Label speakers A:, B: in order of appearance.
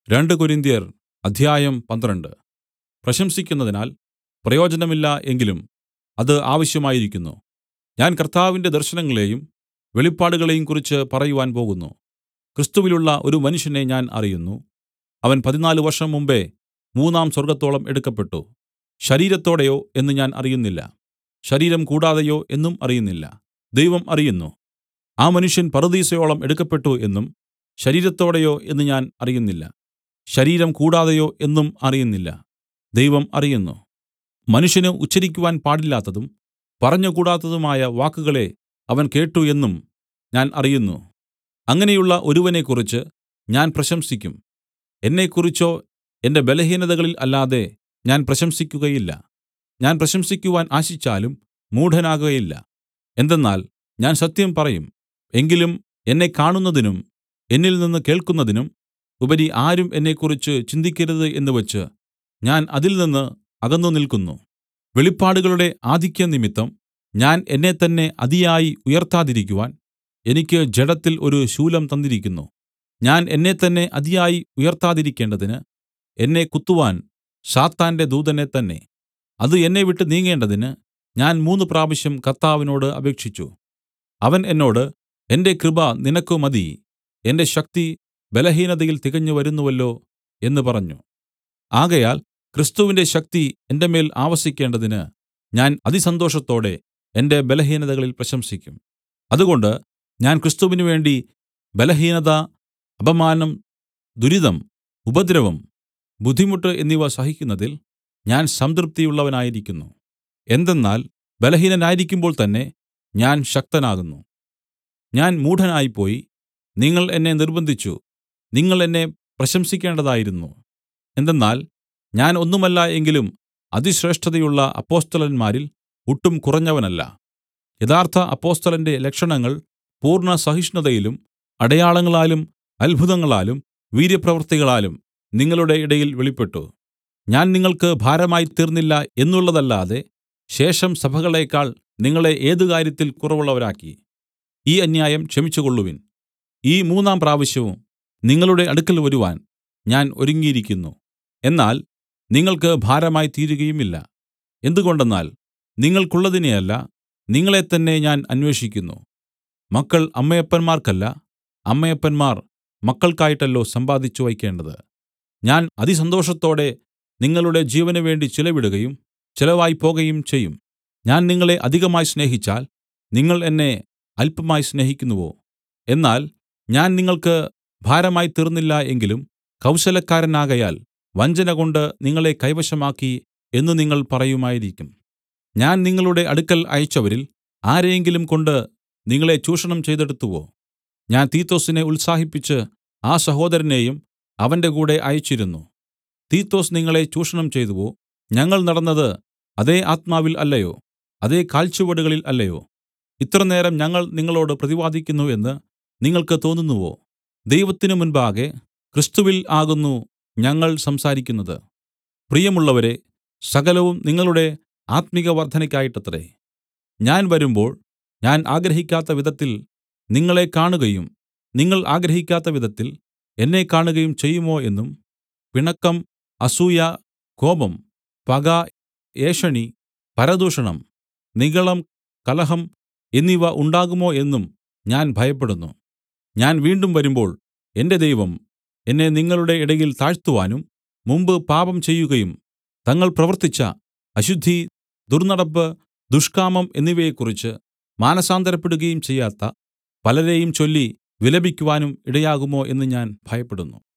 A: രണ്ട് കൊരിന്ത്യർ അധ്യായം പന്ത്രണ്ട് പ്രശംസിക്കുന്നതിനാൽ പ്രയോജനമില്ല എങ്കിലും അത് ആവശ്യമായിരിക്കുന്നു ഞാൻ കർത്താവിന്റെ ദർശനങ്ങളെയും വെളിപ്പാടുകളെയും കുറിച്ച് പറയുവാൻ പോകുന്നു ക്രിസ്തുവിലുള്ള ഒരു മനുഷ്യനെ ഞാൻ അറിയുന്നു അവൻ പതിനാല് വർഷം മുമ്പെ മൂന്നാം സ്വർഗ്ഗത്തോളം എടുക്കപ്പെട്ടു ശരീരത്തോടെയോ എന്ന് ഞാൻ അറിയുന്നില്ല ശരീരം കൂടാതെയോ എന്നും അറിയുന്നില്ല ദൈവം അറിയുന്നു ആ മനുഷ്യൻ പറുദീസയോളം എടുക്കപ്പെട്ടു എന്നും ശരീരത്തോടെയോ എന്ന് ഞാൻ അറിയുന്നില്ല ശരീരം കൂടാതെയോ എന്നും അറിയുന്നില്ല ദൈവം അറിയുന്നു മനുഷ്യന് ഉച്ചരിക്കുവാൻ പാടില്ലാത്തതും പറഞ്ഞുകൂടാത്തതുമായ വാക്കുകളെ അവൻ കേട്ട് എന്നും ഞാൻ അറിയുന്നു അങ്ങനെയുള്ള ഒരുവനെക്കുറിച്ച് ഞാൻ പ്രശംസിക്കും എന്നെക്കുറിച്ചോ എന്റെ ബലഹീനതകളിൽ അല്ലാതെ ഞാൻ പ്രശംസിക്കുകയില്ല ഞാൻ പ്രശംസിക്കുവാൻ ആശിച്ചാലും മൂഢനാകയില്ല എന്തെന്നാൽ ഞാൻ സത്യം പറയും എങ്കിലും എന്നെ കാണുന്നതിനും എന്നിൽനിന്ന് കേൾക്കുന്നതിനും ഉപരി ആരും എന്നെക്കുറിച്ച് ചിന്തിക്കരുത് എന്നുവച്ച് ഞാൻ അതിൽനിന്ന് അകന്നുനില്ക്കുന്നു വെളിപ്പാടുകളുടെ ആധിക്യം നിമിത്തം ഞാൻ എന്നെത്തന്നെ അതിയായി ഉയർത്താതിരിക്കുവാൻ എനിക്ക് ജഡത്തിൽ ഒരു ശൂലം തന്നിരിക്കുന്നു ഞാൻ എന്നെത്തന്നെ അതിയായി ഉയർത്താതിരിക്കേണ്ടതിന് എന്നെ കുത്തുവാൻ സാത്താന്റെ ദൂതനെ തന്നെ അത് എന്നെ വിട്ട് നീങ്ങേണ്ടതിന് ഞാൻ മൂന്ന് പ്രാവശ്യം കർത്താവിനോട് അപേക്ഷിച്ചു അവൻ എന്നോട് എന്റെ കൃപ നിനക്ക് മതി എന്റെ ശക്തി ബലഹീനതയിൽ തികഞ്ഞു വരുന്നുവല്ലോ എന്ന് പറഞ്ഞു ആകയാൽ ക്രിസ്തുവിന്റെ ശക്തി എന്റെ മേൽ ആവസിക്കേണ്ടതിന് ഞാൻ അതിസന്തോഷത്തോടെ എന്റെ ബലഹീനതകളിൽ പ്രശംസിക്കും അതുകൊണ്ട് ഞാൻ ക്രിസ്തുവിന് വേണ്ടി ബലഹീനത അപമാനം ദുരിതം ഉപദ്രവം ബുദ്ധിമുട്ട് എന്നിവ സഹിക്കുന്നതിൽ ഞാൻ സംതൃപ്തിയുള്ളവനായിരിക്കുന്നു എന്തെന്നാൽ ബലഹീനനായിരിക്കുമ്പോൾ തന്നെ ഞാൻ ശക്തനാകുന്നു ഞാൻ മൂഢനായിപ്പോയി നിങ്ങൾ എന്നെ നിർബന്ധിച്ചു നിങ്ങൾ എന്നെ പ്രശംസിക്കേണ്ടതായിരുന്നു എന്തെന്നാൽ ഞാൻ ഒന്നുമല്ല എങ്കിലും അതിശ്രേഷ്ഠതയുള്ള അപ്പൊസ്തലന്മാരിൽ ഒട്ടും കുറഞ്ഞവനല്ല യഥാർത്ഥ അപ്പൊസ്തലന്റെ ലക്ഷണങ്ങൾ പൂർണ്ണ സഹിഷ്ണുതയിലും അടയാളങ്ങളാലും അത്ഭുതങ്ങളാലും വീര്യപ്രവൃത്തികളാലും നിങ്ങളുടെ ഇടയിൽ വെളിപ്പെട്ടു ഞാൻ നിങ്ങൾക്ക് ഭാരമായി തീർന്നില്ല എന്നുള്ളതല്ലാതെ ശേഷം സഭകളേക്കാൾ നിങ്ങളെ ഏത് കാര്യത്തിൽ കുറവുള്ളവരാക്കി ഈ അന്യായം ക്ഷമിച്ചുകൊള്ളുവിൻ ഈ മൂന്നാം പ്രാവശ്യവും നിങ്ങളുടെ അടുക്കൽ വരുവാൻ ഞാൻ ഒരുങ്ങിയിരിക്കുന്നു എന്നാൽ നിങ്ങൾക്ക് ഭാരമായി തീരുകയുമില്ല എന്തുകൊണ്ടെന്നാൽ നിങ്ങൾക്കുള്ളതിനെയല്ല നിങ്ങളെത്തന്നെ ഞാൻ അന്വേഷിക്കുന്നു മക്കൾ അമ്മയപ്പന്മാർക്കല്ല അമ്മയപ്പന്മാർ മക്കൾക്കായിട്ടല്ലോ സമ്പാദിച്ചു വയ്ക്കേണ്ടത് ഞാൻ അതിസന്തോഷത്തോടെ നിങ്ങളുടെ ജീവന് വേണ്ടി ചിലവിടുകയും ചിലവായി പോകയും ചെയ്യും ഞാൻ നിങ്ങളെ അധികമായി സ്നേഹിച്ചാൽ നിങ്ങൾ എന്നെ അല്പമായി സ്നേഹിക്കുന്നുവോ എന്നാൽ ഞാൻ നിങ്ങൾക്ക് ഭാരമായി തീർന്നില്ല എങ്കിലും കൗശലക്കാരനാകയാൽ വഞ്ചനകൊണ്ട് നിങ്ങളെ കൈവശമാക്കി എന്ന് നിങ്ങൾ പറയുമായിരിക്കും ഞാൻ നിങ്ങളുടെ അടുക്കൽ അയച്ചവരിൽ ആരെയെങ്കിലും കൊണ്ട് നിങ്ങളെ ചൂഷണം ചെയ്തെടുത്തുവോ ഞാൻ തീത്തൊസിനെ ഉത്സാഹിപ്പിച്ച് ആ സഹോദരനെയും അവന്റെ കൂടെ അയച്ചിരുന്നു തീത്തൊസ് നിങ്ങളെ ചൂഷണം ചെയ്തുവോ ഞങ്ങൾ നടന്നത് അതേ ആത്മാവിൽ അല്ലയോ അതേ കാൽച്ചുവടുകളിൽ അല്ലയോ ഇത്രനേരം ഞങ്ങൾ നിങ്ങളോട് പ്രതിവാദിക്കുന്നു എന്ന് നിങ്ങൾക്ക് തോന്നുന്നുവോ ദൈവത്തിന് മുൻപാകെ ക്രിസ്തുവിൽ ആകുന്നു ഞങ്ങൾ സംസാരിക്കുന്നത് പ്രിയമുള്ളവരെ സകലവും നിങ്ങളുടെ ആത്മിക വർദ്ധനയ്ക്കായിട്ടത്രേ ഞാൻ വരുമ്പോൾ ഞാൻ ആഗ്രഹിക്കാത്ത വിധത്തിൽ നിങ്ങളെ കാണുകയും നിങ്ങൾ ആഗ്രഹിക്കാത്ത വിധത്തിൽ എന്നെ കാണുകയും ചെയ്യുമോ എന്നും പിണക്കം അസൂയ കോപം പക ഏഷണി പരദൂഷണം നിഗളം കലഹം എന്നിവ ഉണ്ടാകുമോ എന്നും ഞാൻ ഭയപ്പെടുന്നു ഞാൻ വീണ്ടും വരുമ്പോൾ എന്റെ ദൈവം എന്നെ നിങ്ങളുടെ ഇടയിൽ താഴ്ത്തുവാനും മുമ്പ് പാപം ചെയ്യുകയും തങ്ങൾ പ്രവർത്തിച്ച അശുദ്ധി ദുർന്നടപ്പ് ദുഷ്കാമം എന്നിവയെക്കുറിച്ച് മാനസാന്തരപ്പെടുകയും ചെയ്യാത്ത പലരെയും ചൊല്ലി വിലപിക്കുവാനും ഇടയാകുമോ എന്ന് ഞാൻ ഭയപ്പെടുന്നു